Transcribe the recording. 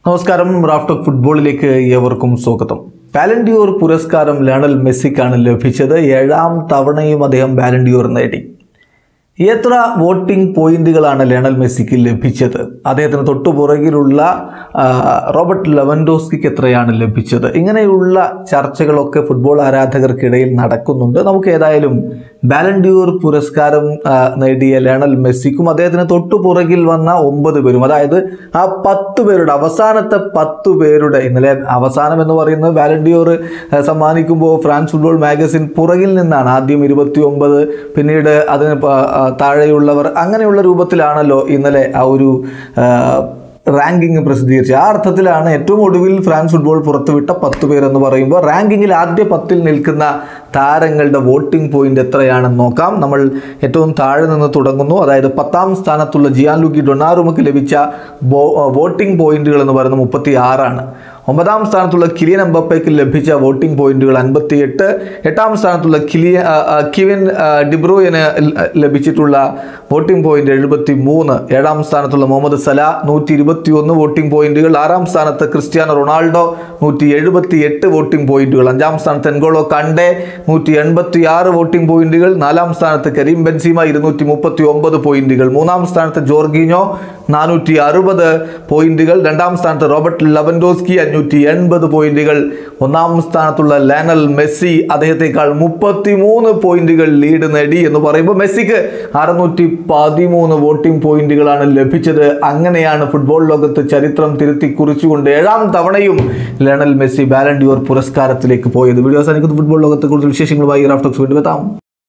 നമസ്കാരം റാഫ്റ്റോക്ക് ഫുട്ബോളിലേക്ക് ഏവർക്കും സ്വാഗതം ബാലൻഡിയോർ പുരസ്കാരം ലയണൽ മെസ്സിക്കാണ് ലഭിച്ചത് ഏഴാം തവണയും അദ്ദേഹം ബാലൻഡിയോർ നേടി എത്ര വോട്ടിംഗ് പോയിന്റുകളാണ് ലയണൽ മെസ്സിക്ക് ലഭിച്ചത് അദ്ദേഹത്തിന് തൊട്ടുപുറകിലുള്ള ആ, റോബർട്ട് ലെവൻഡോസ്കിക്ക് എത്രയാണ് ലഭിച്ചത് ഇങ്ങനെയുള്ള ചർച്ചകളൊക്കെ ഫുട്ബോൾ ആരാധകർക്കിടയിൽ നടക്കുന്നുണ്ട് നമുക്ക് ഏതായാലും ബാലൻഡിയോർ പുരസ്കാരം ആ, നേടിയ ലയണൽ മെസ്സിക്കും അദ്ദേഹത്തിന് തൊട്ടുപുറകിൽ വന്ന ഒമ്പത് പേരും അതായത് ആ പത്ത് പേരുടെ അവസാനത്തെ പത്ത് പേരുടെ ഇന്നലെ അവസാനം എന്ന് പറയുന്നത് വാലണ്ടിയോർ സമ്മാനിക്കുമ്പോൾ ഫ്രാൻസ് ഫുട്ബോൾ മാഗസിൻ പുറകിൽ നിന്നാണ് ആദ്യം ഇരുപത്തി ഒമ്പത് പിന്നീട് അതിന് പ- ആ, താഴെയുള്ളവർ അങ്ങനെയുള്ള രൂപത്തിലാണല്ലോ ഇന്നലെ ആ ഒരു റാങ്കിങ് പ്രസിദ്ധീകരിച്ചത് ആ അർത്ഥത്തിലാണ് ഏറ്റവും ഒടുവിൽ ഫ്രാൻസ് ഫുട്ബോൾ പുറത്തുവിട്ട പത്ത് പേരെന്ന് പറയുമ്പോൾ റാങ്കിങ്ങിൽ ആദ്യ പത്തിൽ നിൽക്കുന്ന താരങ്ങളുടെ വോട്ടിംഗ് പോയിന്റ് എത്രയാണെന്ന് നോക്കാം നമ്മൾ ഏറ്റവും താഴെ നിന്ന് തുടങ്ങുന്നു അതായത് പത്താം സ്ഥാനത്തുള്ള ജിയാൻ ലൂക്കി ഡൊണാറുമക്ക് ലഭിച്ച ബോ- വോട്ടിംഗ് പോയിന്റുകൾ എന്ന് പറയുന്നത് മുപ്പത്തി ആറാണ് ഒമ്പതാം സ്ഥാനത്തുള്ള കിലിയൻ എംബപ്പയ്ക്ക് ലഭിച്ച വോട്ടിംഗ് പോയിന്റുകൾ അൻപത്തിയെട്ട് എട്ടാം സ്ഥാനത്തുള്ള കിലിയ ആ, ആ, കിവിൻ ആ, ഡിബ്രൂയന് ല- ലഭിച്ചിട്ടുള്ള വോട്ടിംഗ് പോയിന്റ് എഴുപത്തി മൂന്ന് ഏഴാം സ്ഥാനത്തുള്ള മുഹമ്മദ് സല നൂറ്റി ഇരുപത്തി ഒന്ന് വോട്ടിംഗ് പോയിന്റുകൾ ആറാം സ്ഥാനത്ത് ക്രിസ്ത്യാനോ റൊണാൾഡോ നൂറ്റി എഴുപത്തി എട്ട് വോട്ടിംഗ് പോയിന്റുകൾ അഞ്ചാം സ്ഥാനത്ത് എൻഗോളോ കണ്ടെ നൂറ്റി എൺപത്തി ആറ് വോട്ടിംഗ് പോയിന്റുകൾ നാലാം സ്ഥാനത്ത് കരീം ബെൻസീമ ഇരുന്നൂറ്റി മുപ്പത്തി ഒമ്പത് പോയിന്റുകൾ മൂന്നാം സ്ഥാനത്ത് ജോർഗീഞ്ഞോ നാനൂറ്റി അറുപത് പോയിന്റുകൾ രണ്ടാം സ്ഥാനത്ത് റോബർട്ട് ലവൻഡോസ്കി അഞ്ഞൂറ്റി എൺപത് പോയിന്റുകൾ ഒന്നാം സ്ഥാനത്തുള്ള ലാനൽ മെസ്സി അദ്ദേഹത്തെക്കാൾ മുപ്പത്തി മൂന്ന് പോയിന്റുകൾ ലീഡ് നേടി എന്ന് പറയുമ്പോൾ മെസ്സിക്ക് അറുന്നൂറ്റി പതിമൂന്ന് വോട്ടിംഗ് പോയിന്റുകളാണ് ലഭിച്ചത് അങ്ങനെയാണ് ഫുട്ബോൾ ലോകത്ത് ചരിത്രം തിരുത്തി കുറിച്ചുകൊണ്ട് ഏഴാം തവണയും ലയണൽ മെസ്സി ബാലൻഡിയോർ പുരസ്കാരത്തിലേക്ക് പോയത് വീഡിയോ അവസാനിക്കുന്ന ഫുട്ബോൾ ലോകത്തെ കൂടുതൽ വിശേഷങ്ങളുമായി റാഫ്റ്റോക്സ് വീണ്ടും എത്താം